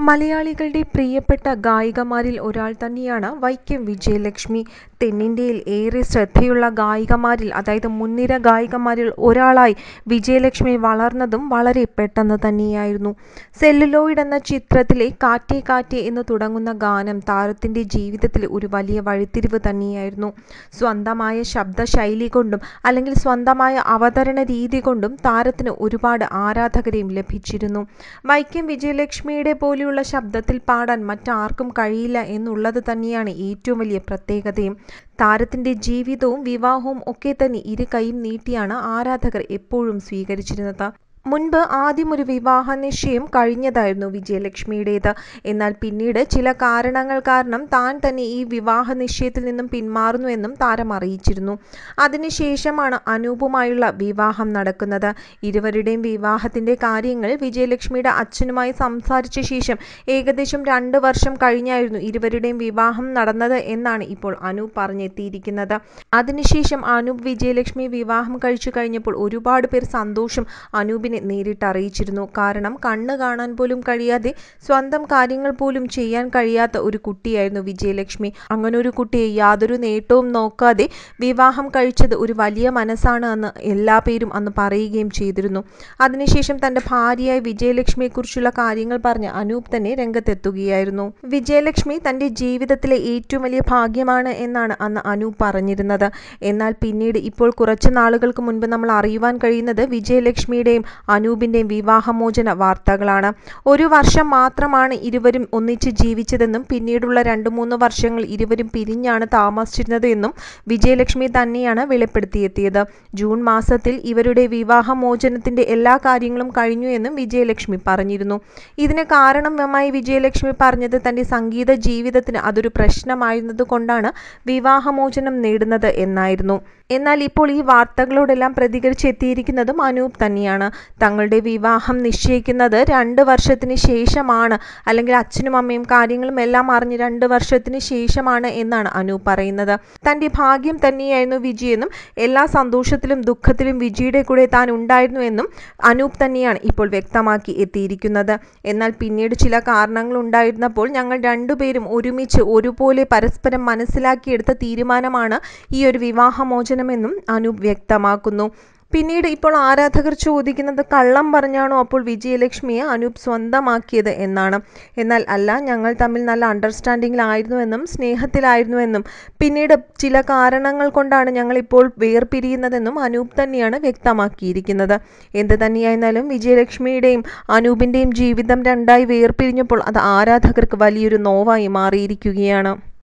മലയാളികളുടെ പ്രിയപ്പെട്ട ഗായികമാരിൽ ഒരാൾ തന്നെയാണ് വൈക്കം വിജയലക്ഷ്മി തെന്നിന്ത്യയിൽ ഏറെ ശ്രദ്ധയുള്ള ഗായികമാരിൽ അതായത് മുൻനിര ഗായികമാരിൽ ഒരാളായി വിജയലക്ഷ്മി വളർന്നതും വളരെ പെട്ടെന്ന് തന്നെയായിരുന്നു സെല്ലുലോയിഡ് എന്ന ചിത്രത്തിലെ കാറ്റേ കാറ്റേ എന്ന് തുടങ്ങുന്ന ഗാനം താരത്തിൻ്റെ ജീവിതത്തിൽ ഒരു വലിയ വഴിത്തിരിവ് തന്നെയായിരുന്നു സ്വന്തമായ ശബ്ദശൈലി കൊണ്ടും അല്ലെങ്കിൽ സ്വന്തമായ അവതരണ രീതി കൊണ്ടും താരത്തിന് ഒരുപാട് ആരാധകരെയും ലഭിച്ചിരുന്നു വൈക്കം വിജയലക്ഷ്മിയുടെ പോലെയുള്ള ശബ്ദത്തിൽ പാടാൻ മറ്റാർക്കും കഴിയില്ല എന്നുള്ളത് തന്നെയാണ് ഏറ്റവും വലിയ പ്രത്യേകതയും താരത്തിൻ്റെ ജീവിതവും വിവാഹവും ഒക്കെ തന്നെ ഇരു കൈയും നീട്ടിയാണ് ആരാധകർ എപ്പോഴും സ്വീകരിച്ചിരുന്നത് മുൻപ് ആദ്യം ഒരു വിവാഹ നിശ്ചയം കഴിഞ്ഞതായിരുന്നു വിജയലക്ഷ്മിയുടേത് എന്നാൽ പിന്നീട് ചില കാരണങ്ങൾ കാരണം താൻ തന്നെ ഈ വിവാഹ നിശ്ചയത്തിൽ നിന്നും പിന്മാറുന്നുവെന്നും താരം അറിയിച്ചിരുന്നു അതിനുശേഷമാണ് അനൂപുമായുള്ള വിവാഹം നടക്കുന്നത് ഇരുവരുടെയും വിവാഹത്തിൻ്റെ കാര്യങ്ങൾ വിജയലക്ഷ്മിയുടെ അച്ഛനുമായി സംസാരിച്ച ശേഷം ഏകദേശം രണ്ട് വർഷം കഴിഞ്ഞായിരുന്നു ഇരുവരുടെയും വിവാഹം നടന്നത് എന്നാണ് ഇപ്പോൾ അനൂപ് പറഞ്ഞെത്തിയിരിക്കുന്നത് അതിനുശേഷം അനൂപ് വിജയലക്ഷ്മി വിവാഹം കഴിച്ചു കഴിഞ്ഞപ്പോൾ ഒരുപാട് പേർ സന്തോഷം അനൂപിനെ നേരിട്ട് അറിയിച്ചിരുന്നു കാരണം കണ്ണ് കാണാൻ പോലും കഴിയാതെ സ്വന്തം കാര്യങ്ങൾ പോലും ചെയ്യാൻ കഴിയാത്ത ഒരു കുട്ടിയായിരുന്നു വിജയലക്ഷ്മി അങ്ങനെ ഒരു കുട്ടിയെ യാതൊരു നേട്ടവും നോക്കാതെ വിവാഹം കഴിച്ചത് ഒരു വലിയ മനസ്സാണ് എന്ന് എല്ലാ പേരും അന്ന് പറയുകയും ചെയ്തിരുന്നു അതിനുശേഷം തൻ്റെ ഭാര്യയായ വിജയലക്ഷ്മിയെക്കുറിച്ചുള്ള കാര്യങ്ങൾ പറഞ്ഞ് അനൂപ് തന്നെ രംഗത്തെത്തുകയായിരുന്നു വിജയലക്ഷ്മി തൻ്റെ ജീവിതത്തിലെ ഏറ്റവും വലിയ ഭാഗ്യമാണ് എന്നാണ് അന്ന് അനൂപ് പറഞ്ഞിരുന്നത് എന്നാൽ പിന്നീട് ഇപ്പോൾ കുറച്ച് നാളുകൾക്ക് മുൻപ് നമ്മൾ അറിയുവാൻ കഴിയുന്നത് വിജയലക്ഷ്മിയുടെയും അനൂപിൻ്റെയും വിവാഹമോചന വാർത്തകളാണ് ഒരു വർഷം മാത്രമാണ് ഇരുവരും ഒന്നിച്ച് ജീവിച്ചതെന്നും പിന്നീടുള്ള രണ്ട് മൂന്ന് വർഷങ്ങൾ ഇരുവരും പിരിഞ്ഞാണ് താമസിച്ചിരുന്നത് എന്നും വിജയലക്ഷ്മി തന്നെയാണ് വെളിപ്പെടുത്തിയെത്തിയത് ജൂൺ മാസത്തിൽ ഇവരുടെ വിവാഹമോചനത്തിൻ്റെ എല്ലാ കാര്യങ്ങളും കഴിഞ്ഞു എന്നും വിജയലക്ഷ്മി പറഞ്ഞിരുന്നു ഇതിന് കാരണമായി വിജയലക്ഷ്മി പറഞ്ഞത് തൻ്റെ സംഗീത ജീവിതത്തിന് അതൊരു പ്രശ്നമായിരുന്നത് കൊണ്ടാണ് വിവാഹമോചനം നേടുന്നത് എന്നായിരുന്നു എന്നാൽ ഇപ്പോൾ ഈ വാർത്തകളോടെല്ലാം പ്രതികരിച്ചെത്തിയിരിക്കുന്നതും അനൂപ് തന്നെയാണ് തങ്ങളുടെ വിവാഹം നിശ്ചയിക്കുന്നത് രണ്ട് വർഷത്തിന് ശേഷമാണ് അല്ലെങ്കിൽ അച്ഛനും അമ്മയും കാര്യങ്ങളും എല്ലാം അറിഞ്ഞ് രണ്ട് വർഷത്തിന് ശേഷമാണ് എന്നാണ് അനൂപ് പറയുന്നത് തൻ്റെ ഭാഗ്യം തന്നെയായിരുന്നു വിജയെന്നും എല്ലാ സന്തോഷത്തിലും ദുഃഖത്തിലും വിജയുടെ കൂടെ താൻ ഉണ്ടായിരുന്നു എന്നും അനൂപ് തന്നെയാണ് ഇപ്പോൾ വ്യക്തമാക്കി എത്തിയിരിക്കുന്നത് എന്നാൽ പിന്നീട് ചില കാരണങ്ങൾ ഉണ്ടായിരുന്നപ്പോൾ ഞങ്ങൾ രണ്ടുപേരും ഒരുമിച്ച് ഒരുപോലെ പരസ്പരം മനസ്സിലാക്കിയെടുത്ത തീരുമാനമാണ് ഈ ഒരു വിവാഹമോചനമെന്നും അനൂപ് വ്യക്തമാക്കുന്നു പിന്നീട് ഇപ്പോൾ ആരാധകർ ചോദിക്കുന്നത് കള്ളം പറഞ്ഞാണോ അപ്പോൾ വിജയലക്ഷ്മിയെ അനൂപ് സ്വന്തമാക്കിയത് എന്നാണ് എന്നാൽ അല്ല ഞങ്ങൾ തമ്മിൽ നല്ല അണ്ടർസ്റ്റാൻഡിങ്ങിലായിരുന്നുവെന്നും സ്നേഹത്തിലായിരുന്നുവെന്നും പിന്നീട് ചില കാരണങ്ങൾ കൊണ്ടാണ് ഞങ്ങൾ ഇപ്പോൾ വേർപിരിയുന്നതെന്നും അനൂപ് തന്നെയാണ് വ്യക്തമാക്കിയിരിക്കുന്നത് എന്ത് തന്നെയായിരുന്നാലും വിജയലക്ഷ്മിയുടെയും അനൂപിൻ്റെയും ജീവിതം രണ്ടായി വേർപിരിഞ്ഞപ്പോൾ അത് ആരാധകർക്ക് വലിയൊരു നോവായി മാറിയിരിക്കുകയാണ്